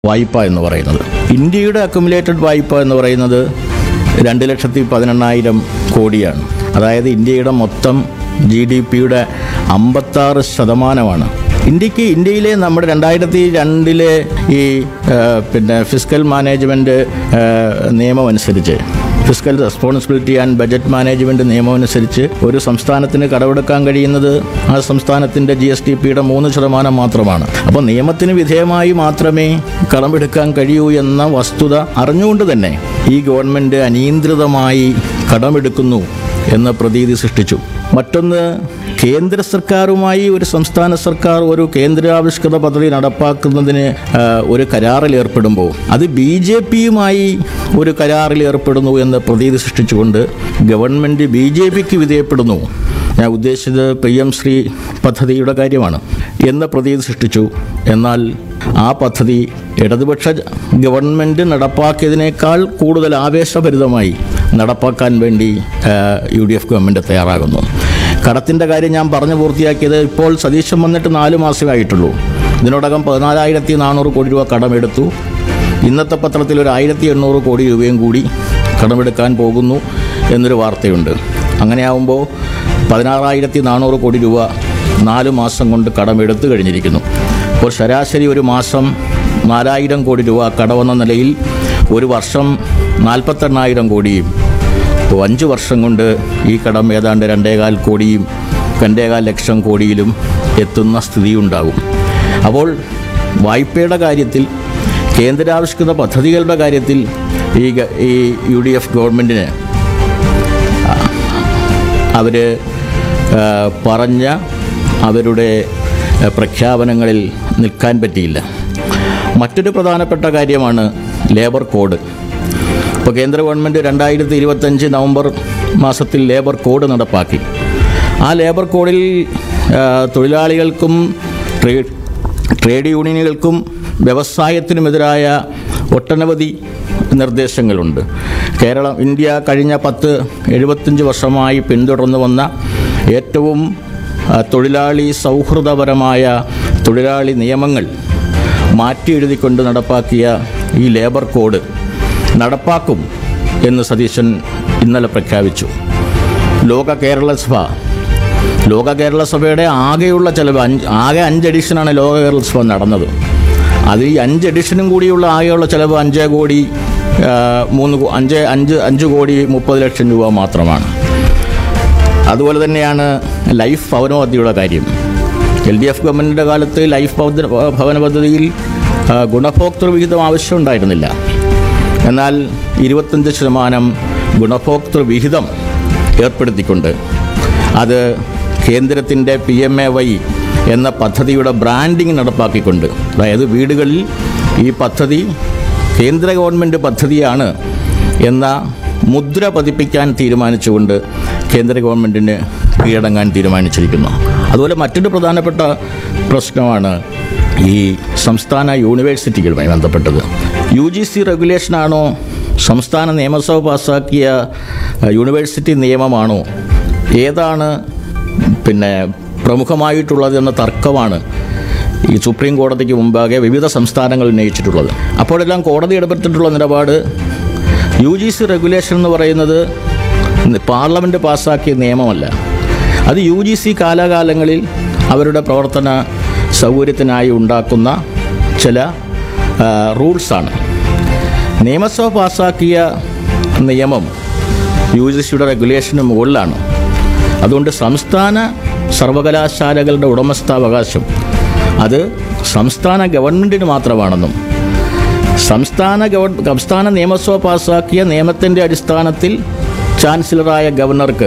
വായ്പ എന്ന് പറയുന്നത് ഇന്ത്യയുടെ അക്കുമുലേറ്റഡ് വായ്പ എന്ന് പറയുന്നത് രണ്ട് ലക്ഷത്തി പതിനെണ്ണായിരം കോടിയാണ് അതായത് ഇന്ത്യയുടെ മൊത്തം ജി ഡി പിയുടെ അമ്പത്താറ് ശതമാനമാണ് ഇന്ത്യക്ക് ഇന്ത്യയിലെ നമ്മുടെ രണ്ടായിരത്തി രണ്ടിലെ ഈ ആ, പിന്നെ ഫിസിക്കൽ മാനേജ്മെൻറ്റ് നിയമം അനുസരിച്ച് fiscal responsibility and budget management നിയമം അനുസരിച്ച് ഒരു സംസ്ഥാനത്തിന് കടമെടുക്കാൻ കഴിയുന്നത് ആ സംസ്ഥാനത്തിൻ്റെ ജി എസ് ടി പിയുടെ മൂന്ന് ശതമാനം മാത്രമാണ് അപ്പോൾ നിയമത്തിന് വിധേയമായി മാത്രമേ കടമെടുക്കാൻ കഴിയൂ എന്ന വസ്തുത അറിഞ്ഞുകൊണ്ട് തന്നെ ഈ ഗവൺമെൻറ് അനിയന്ത്രിതമായി കടമെടുക്കുന്നു എന്ന പ്രതീതി സൃഷ്ടിച്ചു മറ്റൊന്ന് കേന്ദ്ര സർക്കാരുമായി ഒരു സംസ്ഥാന സർക്കാർ ഒരു കേന്ദ്രാവിഷ്കൃത പദ്ധതി നടപ്പാക്കുന്നതിന് ആ, ഒരു കരാറിൽ ഏർപ്പെടുമ്പോൾ അത് ബി ജെ പിയുമായി ഒരു കരാറിൽ ഏർപ്പെടുന്നു എന്ന പ്രതീതി സൃഷ്ടിച്ചുകൊണ്ട് ഗവൺമെൻറ് ബി ജെ പിക്ക് വിധേയപ്പെടുന്നു ഞാൻ ഉദ്ദേശിച്ചത് പി എം ശ്രീ പദ്ധതിയുടെ കാര്യമാണ് എന്ന പ്രതീതി സൃഷ്ടിച്ചു എന്നാൽ ആ പദ്ധതി ഇടതുപക്ഷ ഗവൺമെൻറ് നടപ്പാക്കിയതിനേക്കാൾ കൂടുതൽ ആവേശഭരിതമായി നടപ്പാക്കാൻ വേണ്ടി യു ഡി എഫ് ഗവൺമെൻറ് തയ്യാറാകുന്നു കടത്തിൻ്റെ കാര്യം ഞാൻ പറഞ്ഞു പൂർത്തിയാക്കിയത് ഇപ്പോൾ സതീശൻ വന്നിട്ട് നാല് മാസമേ ആയിട്ടുള്ളൂ ഇതിനോടകം പതിനാലായിരത്തി നാനൂറ് കോടി രൂപ കടമെടുത്തു ഇന്നത്തെ പത്രത്തിൽ ഒരു ആയിരത്തി എണ്ണൂറ് കോടി രൂപയും കൂടി കടമെടുക്കാൻ പോകുന്നു എന്നൊരു വാർത്തയുണ്ട് അങ്ങനെയാവുമ്പോൾ പതിനാറായിരത്തി നാനൂറ് കോടി രൂപ നാല് മാസം കൊണ്ട് കടമെടുത്തു കഴിഞ്ഞിരിക്കുന്നു അപ്പോൾ ശരാശരി ഒരു മാസം നാലായിരം കോടി രൂപ കടമെന്ന നിലയിൽ ഒരു വർഷം നാൽപ്പത്തെണ്ണായിരം കോടിയും അപ്പോൾ അഞ്ച് വർഷം കൊണ്ട് ഈ കടം ഏതാണ്ട് രണ്ടേകാൽ കോടിയും രണ്ടേകാൽ ലക്ഷം കോടിയിലും എത്തുന്ന സ്ഥിതിയുണ്ടാകും അപ്പോൾ വായ്പയുടെ കാര്യത്തിൽ കേന്ദ്രാവിഷ്കൃത പദ്ധതികളുടെ കാര്യത്തിൽ ഈ ഗ- ഈ യു ഡി എഫ് ഗവൺമെൻറ്റിന് അവർ പറഞ്ഞ അവരുടെ ആ, പ്രഖ്യാപനങ്ങളിൽ നിൽക്കാൻ പറ്റിയില്ല മറ്റൊരു പ്രധാനപ്പെട്ട കാര്യമാണ് ലേബർ കോഡ് ഇപ്പോൾ കേന്ദ്ര ഗവൺമെൻറ് രണ്ടായിരത്തി ഇരുപത്തഞ്ച് നവംബർ മാസത്തിൽ ലേബർ കോഡ് നടപ്പാക്കി ആ ലേബർ കോഡിൽ ആ, തൊഴിലാളികൾക്കും ട്രേഡ് ട്രേഡ് യൂണിയനുകൾക്കും വ്യവസായത്തിനുമെതിരായ ഒട്ടനവധി നിർദ്ദേശങ്ങളുണ്ട് കേരളം ഇന്ത്യ കഴിഞ്ഞ പത്ത് എഴുപത്തഞ്ച് വർഷമായി പിന്തുടർന്നു വന്ന ഏറ്റവും ആ, തൊഴിലാളി സൗഹൃദപരമായ തൊഴിലാളി നിയമങ്ങൾ മാറ്റി എഴുതിക്കൊണ്ട് നടപ്പാക്കിയ ഈ ലേബർ കോഡ് നടപ്പാക്കും എന്ന് സതീശൻ ഇന്നലെ പ്രഖ്യാപിച്ചു ലോക കേരള സഭ ലോക കേരള സഭയുടെ ആകെയുള്ള ചിലവ് അഞ്ച് ആകെ അഞ്ച് എഡിഷനാണ് ലോക കേരള സഭ നടന്നത് അത് ഈ അഞ്ച് എഡിഷനും കൂടിയുള്ള ആകെയുള്ള ചിലവ് അഞ്ച് കോടി ആ, മൂന്ന് കോ- അഞ്ച് അഞ്ച് അഞ്ച് കോടി മുപ്പത് ലക്ഷം രൂപ മാത്രമാണ് അതുപോലെ തന്നെയാണ് ലൈഫ് ഭവന പദ്ധതിയുടെ കാര്യം എൽ ഡി എഫ് ഗവൺമെൻറ്റിൻ്റെ കാലത്ത് ലൈഫ് ഭവന ഭവന പദ്ധതിയിൽ ആ, ഗുണഭോക്തൃ വിഹിതം ആവശ്യമുണ്ടായിരുന്നില്ല എന്നാൽ ഇരുപത്തഞ്ച് ശതമാനം ഗുണഭോക്തൃ വിഹിതം ഏർപ്പെടുത്തിക്കൊണ്ട് അത് കേന്ദ്രത്തിൻ്റെ പി എം എ വൈ എന്ന പദ്ധതിയുടെ ബ്രാൻഡിങ് നടപ്പാക്കിക്കൊണ്ട് അതായത് വീടുകളിൽ ഈ പദ്ധതി കേന്ദ്ര ഗവൺമെൻറ് പദ്ധതിയാണ് എന്ന മുദ്ര പതിപ്പിക്കാൻ തീരുമാനിച്ചുകൊണ്ട് കേന്ദ്ര ഗവൺമെൻറ്റിന് കീഴടങ്ങാൻ തീരുമാനിച്ചിരിക്കുന്നു അതുപോലെ മറ്റൊരു പ്രധാനപ്പെട്ട പ്രശ്നമാണ് ഈ സംസ്ഥാന യൂണിവേഴ്സിറ്റികളുമായി ബന്ധപ്പെട്ടത് യു ജി സി റെഗുലേഷനാണോ സംസ്ഥാന നിയമസഭ പാസ്സാക്കിയ അഹ്, യൂണിവേഴ്സിറ്റി നിയമമാണോ ഏതാണ് പിന്നെ പ്രമുഖമായിട്ടുള്ളത് എന്ന തർക്കമാണ് ഈ സുപ്രീം കോടതിക്ക് മുമ്പാകെ വിവിധ സംസ്ഥാനങ്ങൾ ഉന്നയിച്ചിട്ടുള്ളത് അപ്പോഴെല്ലാം കോടതി ഇടപെട്ടിട്ടുള്ള നിലപാട് യു ജി സി റെഗുലേഷൻ എന്ന് പറയുന്നത് പാർലമെൻറ്റ് പാസ്സാക്കിയ നിയമമല്ല അത് യു ജി സി കാലാകാലങ്ങളിൽ അവരുടെ പ്രവർത്തന സൗകര്യത്തിനായി ഉണ്ടാക്കുന്ന ചില ആ, റൂൾസാണ് നിയമസഭ പാസ്സാക്കിയ നിയമം യു ജി സിയുടെ റെഗുലേഷന് മുകളിലാണ് അതുകൊണ്ട് സംസ്ഥാന സർവകലാശാലകളുടെ ഉടമസ്ഥാവകാശം അത് സംസ്ഥാന ഗവൺമെൻറ്റിന് മാത്രമാണെന്നും സംസ്ഥാന ഗവൺ സംസ്ഥാന നിയമസഭ പാസ്സാക്കിയ നിയമത്തിൻ്റെ അടിസ്ഥാനത്തിൽ ചാൻസലറായ ഗവർണർക്ക്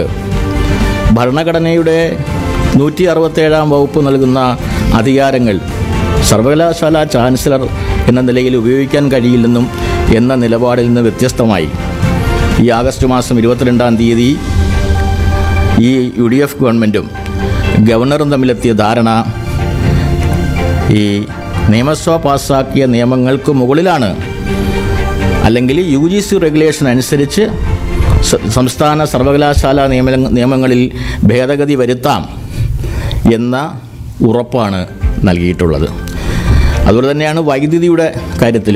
ഭരണഘടനയുടെ നൂറ്റി അറുപത്തേഴാം വകുപ്പ് നൽകുന്ന അധികാരങ്ങൾ സർവകലാശാല ചാൻസലർ എന്ന നിലയിൽ ഉപയോഗിക്കാൻ കഴിയില്ലെന്നും എന്ന നിലപാടിൽ നിന്ന് വ്യത്യസ്തമായി ഈ ആഗസ്റ്റ് മാസം ഇരുപത്തിരണ്ടാം തീയതി ഈ യു ഡി എഫ് ഗവൺമെൻറ്റും ഗവർണറും തമ്മിലെത്തിയ ധാരണ ഈ നിയമസഭ പാസ്സാക്കിയ നിയമങ്ങൾക്ക് മുകളിലാണ് അല്ലെങ്കിൽ യു ജി സി റെഗുലേഷൻ അനുസരിച്ച് സ- സംസ്ഥാന സർവകലാശാല നിയമ നിയമങ്ങളിൽ ഭേദഗതി വരുത്താം എന്ന ഉറപ്പാണ് നൽകിയിട്ടുള്ളത് അതുപോലെ തന്നെയാണ് വൈദ്യുതിയുടെ കാര്യത്തിൽ